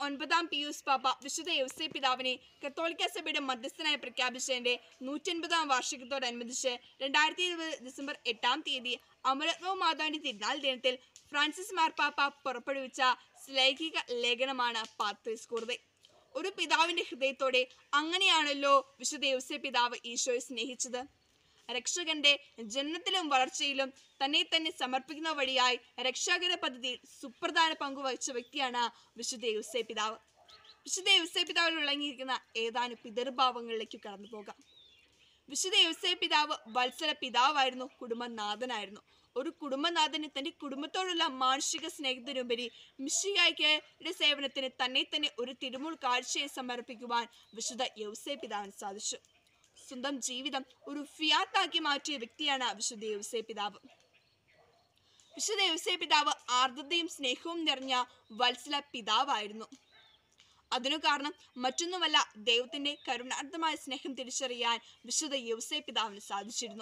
ഒൻപതാം പിയൂസ് പാപ്പ വിശുദ്ധ യൗസേ പിതാവിനെ കത്തോലിക്ക സഭയുടെ മധ്യസ്ഥനായി പ്രഖ്യാപിച്ചതിന്റെ നൂറ്റൻപതാം വാർഷികത്തോടനുബന്ധിച്ച് രണ്ടായിരത്തി ഇരുപത് ഡിസംബർ എട്ടാം തീയതി അമരത്വ മാതാവിന്റെ തിരുനാൾ ദിനത്തിൽ ഫ്രാൻസിസ് മാർപ്പാപ്പ പുറപ്പെടുവിച്ച ശ്ലൈഹിക ലേഖനമാണ് പാത്രീസ് കുർദെ ഒരു പിതാവിന്റെ ഹൃദയത്തോടെ അങ്ങനെയാണല്ലോ വിശുദ്ധ യൗസേ പിതാവ് ഈശോയെ സ്നേഹിച്ചത് രക്ഷകന്റെ ജനനത്തിലും വളർച്ചയിലും തന്നെ തന്നെ സമർപ്പിക്കുന്ന വഴിയായി രക്ഷാകര പദ്ധതിയിൽ സുപ്രധാന പങ്കുവഹിച്ച വ്യക്തിയാണ് വിശുദ്ധ യൗസേ പിതാവ് വിശുദ്ധ യൗസേ പിതാവിൽ വിളങ്ങിയിരിക്കുന്ന ഏതാനും പിതൃഭാവങ്ങളിലേക്ക് കടന്നു പോകാം വിശുദ്ധ യൗസേ പിതാവ് വത്സല പിതാവായിരുന്നു കുടുംബനാഥനായിരുന്നു ഒരു കുടുംബനാഥന് തന്റെ കുടുംബത്തോടുള്ള മാനുഷിക സ്നേഹത്തിനുപരി മിഷികായ്ക്കയുടെ സേവനത്തിന് തന്നെ തന്നെ ഒരു തിരുമുൾ കാഴ്ചയെ സമർപ്പിക്കുവാൻ വിശുദ്ധ യൗസേ പിതാവിന് സാധിച്ചു സ്വന്തം ജീവിതം ഒരു ഫിയാത്താക്കി മാറ്റിയ വ്യക്തിയാണ് വിശുദ്ധ യൗസേ പിതാവ് വിശുദ്ധ യൗസേ പിതാവ് ആർദ്രതയും സ്നേഹവും നിറഞ്ഞ വത്സല പിതാവായിരുന്നു അതിനു കാരണം മറ്റൊന്നുമല്ല ദൈവത്തിന്റെ കരുണാർത്ഥമായ സ്നേഹം തിരിച്ചറിയാൻ വിശുദ്ധ യൗസേ പിതാവിന് സാധിച്ചിരുന്നു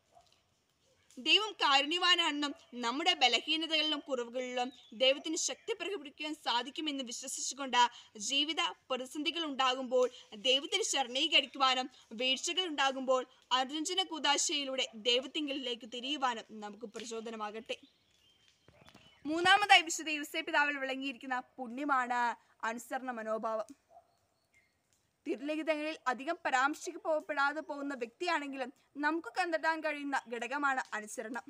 ദൈവം കാരുണ്യവാനാണെന്നും നമ്മുടെ ബലഹീനതകളിലും കുറവുകളിലും ദൈവത്തിന് ശക്തി പ്രകടിപ്പിക്കാൻ സാധിക്കുമെന്ന് വിശ്വസിച്ചുകൊണ്ട് ജീവിത പ്രതിസന്ധികൾ ഉണ്ടാകുമ്പോൾ ദൈവത്തിന് ശരണീകരിക്കുവാനും വീഴ്ചകൾ ഉണ്ടാകുമ്പോൾ അനുരഞ്ജന കുതാശയിലൂടെ ദൈവത്തിങ്കലിലേക്ക് തിരിയുവാനും നമുക്ക് പ്രചോദനമാകട്ടെ മൂന്നാമതായി വിശുദ്ധ യുസേ പിതാവിൽ വിളങ്ങിയിരിക്കുന്ന പുണ്യമാണ് അനുസരണ മനോഭാവം തിരുലിഖിതങ്ങളിൽ അധികം പരാമർശിക്കപ്പെടാതെ പോകുന്ന വ്യക്തിയാണെങ്കിലും നമുക്ക് കണ്ടെത്താൻ കഴിയുന്ന ഘടകമാണ് അനുസരണം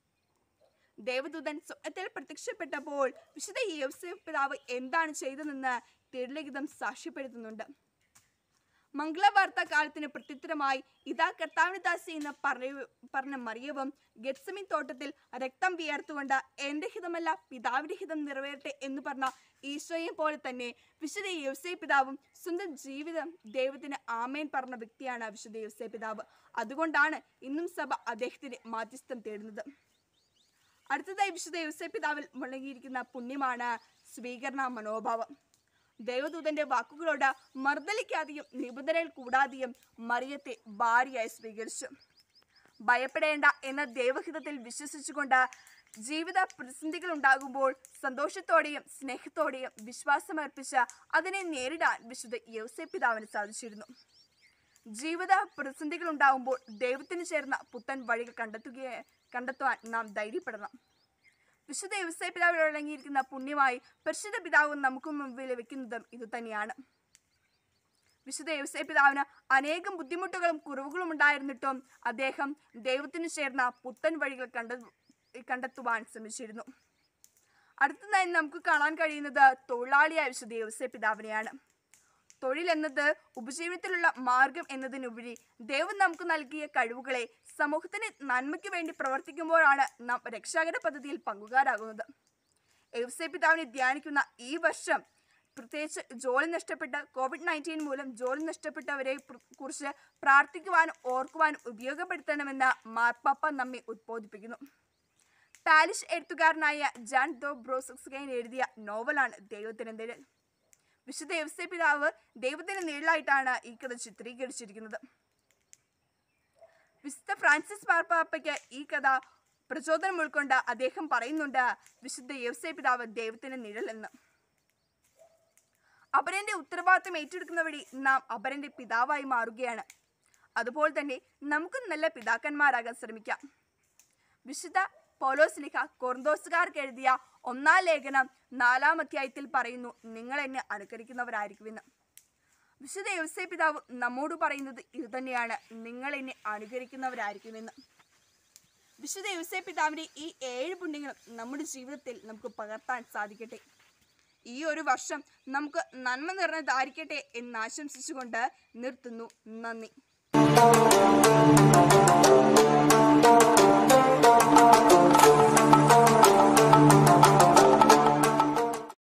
ദേവദൂതൻ സ്വപ്നത്തിൽ പ്രത്യക്ഷപ്പെട്ടപ്പോൾ വിശുദ്ധ യോസേഫ് പിതാവ് എന്താണ് ചെയ്തതെന്ന് തിരുലിഖിതം സാക്ഷ്യപ്പെടുത്തുന്നുണ്ട് മംഗളവാർത്ത കാലത്തിന് പ്രത്യുത്തരമായി ഇതാ കർത്താവിന് ദാസി എന്ന് പറയ പറഞ്ഞ മറിയവും ഗത്സമിൻ തോട്ടത്തിൽ രക്തം വിയർത്തുകൊണ്ട് എന്റെ ഹിതമല്ല പിതാവിന്റെ ഹിതം നിറവേറട്ടെ എന്ന് പറഞ്ഞ ഈശോയെ പോലെ തന്നെ വിശുദ്ധ യോസേ പിതാവും സ്വന്തം ജീവിതം ദൈവത്തിന് ആമേൻ പറഞ്ഞ വ്യക്തിയാണ് വിശുദ്ധ യോസേ പിതാവ് അതുകൊണ്ടാണ് ഇന്നും സഭ അദ്ദേഹത്തിന് മാധ്യസ്ഥം തേടുന്നത് അടുത്തതായി വിശുദ്ധ യോസേ പിതാവിൽ മുഴങ്ങിയിരിക്കുന്ന പുണ്യമാണ് സ്വീകരണ മനോഭാവം ദേവദൂതന്റെ വാക്കുകളോട് മർദ്ദലിക്കാതെയും നിബന്ധനയിൽ കൂടാതെയും മറിയത്തെ ഭാര്യയായി സ്വീകരിച്ചു ഭയപ്പെടേണ്ട എന്ന ദൈവഹിതത്തിൽ വിശ്വസിച്ചുകൊണ്ട് ജീവിത പ്രതിസന്ധികൾ ഉണ്ടാകുമ്പോൾ സന്തോഷത്തോടെയും സ്നേഹത്തോടെയും വിശ്വാസമർപ്പിച്ച് അതിനെ നേരിടാൻ വിശുദ്ധ യൗസേ പിതാവിന് സാധിച്ചിരുന്നു ജീവിത പ്രതിസന്ധികൾ ഉണ്ടാകുമ്പോൾ ദൈവത്തിന് ചേർന്ന പുത്തൻ വഴികൾ കണ്ടെത്തുകയെ കണ്ടെത്തുവാൻ നാം ധൈര്യപ്പെടണം വിശുദ്ധ യവസായ പിതാവിൽ അടങ്ങിയിരിക്കുന്ന പുണ്യമായി പരിശുദ്ധ പിതാവ് നമുക്ക് മുമ്പിൽ വെക്കുന്നതും ഇതുതന്നെയാണ് വിശുദ്ധ യവസായ പിതാവിന് അനേകം ബുദ്ധിമുട്ടുകളും കുറവുകളും ഉണ്ടായിരുന്നിട്ടും അദ്ദേഹം ദൈവത്തിന് ചേർന്ന പുത്തൻ വഴികൾ കണ്ട കണ്ടെത്തുവാൻ ശ്രമിച്ചിരുന്നു അടുത്തതായി നമുക്ക് കാണാൻ കഴിയുന്നത് തൊഴിലാളിയായ വിശുദ്ധ യവസായ പിതാവിനെയാണ് തൊഴിൽ എന്നത് ഉപജീവനത്തിലുള്ള മാർഗം എന്നതിനുപരി ദൈവം നമുക്ക് നൽകിയ കഴിവുകളെ സമൂഹത്തിന് നന്മയ്ക്ക് വേണ്ടി പ്രവർത്തിക്കുമ്പോഴാണ് നാം രക്ഷാകര പദ്ധതിയിൽ പങ്കുകാരാകുന്നത് എവ്സെ പിതാവിനെ ധ്യാനിക്കുന്ന ഈ വർഷം പ്രത്യേകിച്ച് ജോലി നഷ്ടപ്പെട്ട കോവിഡ് നയൻറ്റീൻ മൂലം ജോലി നഷ്ടപ്പെട്ടവരെ പ്ര- കുറിച്ച് പ്രാർത്ഥിക്കുവാനും ഓർക്കുവാനും ഉപയോഗപ്പെടുത്തണമെന്ന് മാർപ്പാപ്പ നമ്മെ ഉദ്ബോധിപ്പിക്കുന്നു പാലിഷ് എഴുത്തുകാരനായ ജാൻ ദോ ബ്രോസക്സ്കൈൻ എഴുതിയ നോവലാണ് ദൈവത്തിന് നിഴൽ വിശുദ്ധ യവസെ പിതാവ് ദൈവത്തിന് നിഴലായിട്ടാണ് ഈ കഥ ചിത്രീകരിച്ചിരിക്കുന്നത് വിശുദ്ധ ഫ്രാൻസിസ് മാർപ്പാപ്പയ്ക്ക് ഈ കഥ പ്രചോദനം ഉൾക്കൊണ്ട് അദ്ദേഹം പറയുന്നുണ്ട് വിശുദ്ധ യവസെ പിതാവ് ദൈവത്തിന് നിഴൽ എന്ന് അപരന്റെ ഉത്തരവാദിത്തം ഏറ്റെടുക്കുന്ന വഴി നാം അപരന്റെ പിതാവായി മാറുകയാണ് അതുപോലെ തന്നെ നമുക്കും നല്ല പിതാക്കന്മാരാകാൻ ശ്രമിക്കാം വിശുദ്ധ പൗലോസ് ലിഖ കൊർന്തോസുകാർക്ക് എഴുതിയ ഒന്നാം ലേഖനം നാലാം അധ്യായത്തിൽ പറയുന്നു നിങ്ങൾ എന്നെ അനുകരിക്കുന്നവരായിരിക്കുമെന്ന് വിശുദ്ധ യോസേ പിതാവ് നമ്മോട് പറയുന്നത് ഇതുതന്നെയാണ് നിങ്ങൾ എന്നെ അനുകരിക്കുന്നവരായിരിക്കുമെന്ന് വിശുദ്ധ യോസേ പിതാവിന്റെ ഈ ഏഴ് പുണ്യങ്ങളും നമ്മുടെ ജീവിതത്തിൽ നമുക്ക് പകർത്താൻ സാധിക്കട്ടെ ഈ ഒരു വർഷം നമുക്ക് നന്മ നിറഞ്ഞതായിരിക്കട്ടെ എന്ന് ആശംസിച്ചുകൊണ്ട് നിർത്തുന്നു നന്ദി